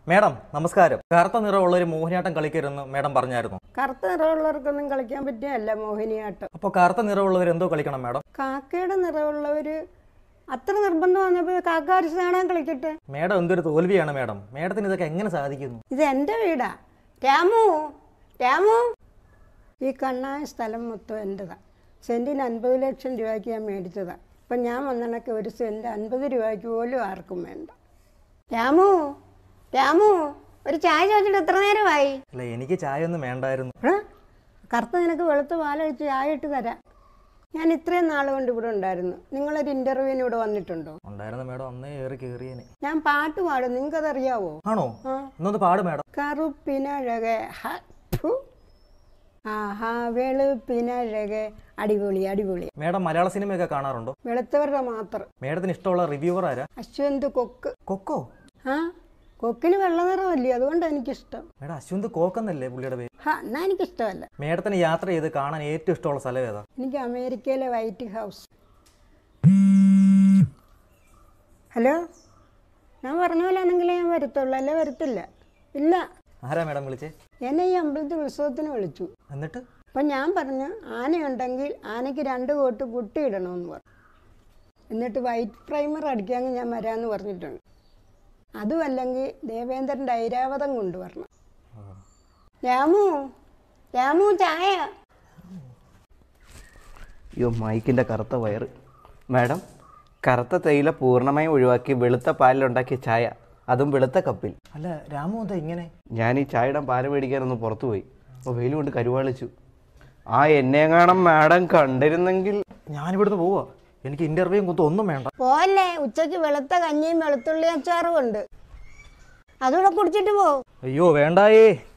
Madam നമസ്കാരം കറുത്ത നിറമുള്ള ഒരു മോഹിനിയാട്ടം കളിക്കരുതെന്ന് മേഡം പറഞ്ഞായിരുന്നു കറുത്ത നിറമുള്ളവർക്കൊന്നും കളിക്കാൻ പറ്റിയല്ല മോഹിനിയാട്ടം അപ്പോൾ കറുത്ത നിറമുള്ളവർ എന്തോ കളിക്കണം മേഡം കാക്കയുടെ നിറമുള്ളവർ അത്ര നിർബന്ധം വന്നപ്പോൾ കാക്ക അരിച്ച് കാണാൻ കളിക്കട്ടെ മേഡം എന്തൊരു തോൽവിയാണ് മേഡം മേഡത്തിന് ഇതൊക്കെ എങ്ങനെ സാധിക്കുന്നു ഇത് എൻ്റെ വീടാ രാമു രാമു ഈ കണ്ണായ സ്ഥലം മൊത്തം എൻ്റെതാ സെൻറ്റിന് അൻപത് ലക്ഷം രൂപയ്ക്ക് ഞാൻ മേടിച്ചതാ ഇപ്പം ഞാൻ വന്നണക്ക് ഒരു സെൻറ്റ് അൻപത് രൂപയ്ക്ക് പോലും ആർക്കും വേണ്ട രാമു രാമു ഒരു ചായ ചോദിച്ചിട്ട് എത്ര നേരമായി അല്ല എനിക്ക് ചായ ഒന്നും വേണ്ടായിരുന്നു എടാ, കറുത്ത നിനക്ക് വെളുത്ത പാലൊഴിച്ച് ചായ ഇട്ട് തരാം ഞാൻ ഇത്രയും നാൾ കൊണ്ട് ഇവിടെ ഉണ്ടായിരുന്നു നിങ്ങളൊരു ഇൻ്റർവ്യൂവിന് ഇവിടെ വന്നിട്ടുണ്ടോ ഉണ്ടായിരുന്നു മേഡം അന്നേ ഏറി കയറിയേനെ ഞാൻ പാട്ട് പാടും നിങ്ങൾക്കതറിയാവോ ആണോ ആ എന്നൊന്ന് പാട് മേഡം കറുപ്പിനഴകെ ഹ, ഫു. ആഹാ വെളുപ്പിനഴകെ അടിപൊളി അടിപൊളി മേഡം മലയാള സിനിമയൊക്കെ കാണാറുണ്ടോ വെളുത്തവരുടെ മാത്രം മേഡത്തിന് ഇഷ്ടമുള്ള റിവ്യൂവർ ആരാ അശ്വന്ത് കൊക്ക് കൊക്കോ ആ കൊക്കിന് വെള്ള നിറമല്ലേ അതുകൊണ്ടാണ് എനിക്കിഷ്ടം മേഡം അശ്വന്ത് കോക്കെന്നല്ലേ പുള്ളിയുടെ പേര് ഹാ എന്നാ എനിക്കിഷ്ടമല്ല മേഡത്തിന് യാത്ര ചെയ്ത് കാണാൻ ഏറ്റവും ഇഷ്ടമുള്ള സ്ഥലം ഏതാ എനിക്ക് അമേരിക്കയിലെ വൈറ്റ് ഹൗസ് ഹലോ ഞാൻ പറഞ്ഞ പോലെ ആണെങ്കിലേ ഞാൻ വരത്തുള്ളൂ അല്ലേ വരത്തില്ല ഇല്ല ആരാ മേഡം വിളിച്ചേ എന്നെ ഈ അമ്പലത്തിൽ ഉത്സവത്തിന് വിളിച്ചു എന്നിട്ട് അപ്പം ഞാൻ പറഞ്ഞു ആനയുണ്ടെങ്കിൽ ആനയ്ക്ക് രണ്ട് കോട്ട് പുട്ടി ഇടണമെന്ന് പറഞ്ഞു എന്നിട്ട് വൈറ്റ് പ്രൈമർ അടിക്കാമെങ്കിൽ ഞാൻ വരാമെന്ന് പറഞ്ഞിട്ടുണ്ട് അതുമല്ലെങ്കിൽ ദേവേന്ദ്രൻ്റെ ഐരാവതം കൊണ്ടുവരണം രാമു രാമു ചായ അയ്യോ മൈക്കിൻ്റെ കറുത്ത വയറ് മാഡം കറുത്ത തേയില പൂർണ്ണമായും ഒഴിവാക്കി വെളുത്ത പാലിലുണ്ടാക്കിയ ചായ അതും വെളുത്ത കപ്പിൽ അല്ല രാമു എന്താ ഇങ്ങനെ ഞാൻ ഈ ചായയുടെ പാല് മേടിക്കാനൊന്ന് പുറത്തു പോയി അപ്പോൾ വെയിൽ കൊണ്ട് കരുവാളിച്ചു ആ എന്നെങ്ങാണം മാഡം കണ്ടിരുന്നെങ്കിൽ ഞാനിവിടുന്ന് പോവാ എനിക്ക് ഇന്റർവ്യൂ കുത്തും ഒന്നും വേണ്ട പോലെ ഉച്ചയ്ക്ക് വെളുത്ത കഞ്ഞിയും വെളുത്തുള്ളി അച്ചാറും ഉണ്ട് അതുകൂടെ കുടിച്ചിട്ട് പോ അയ്യോ വേണ്ടായേ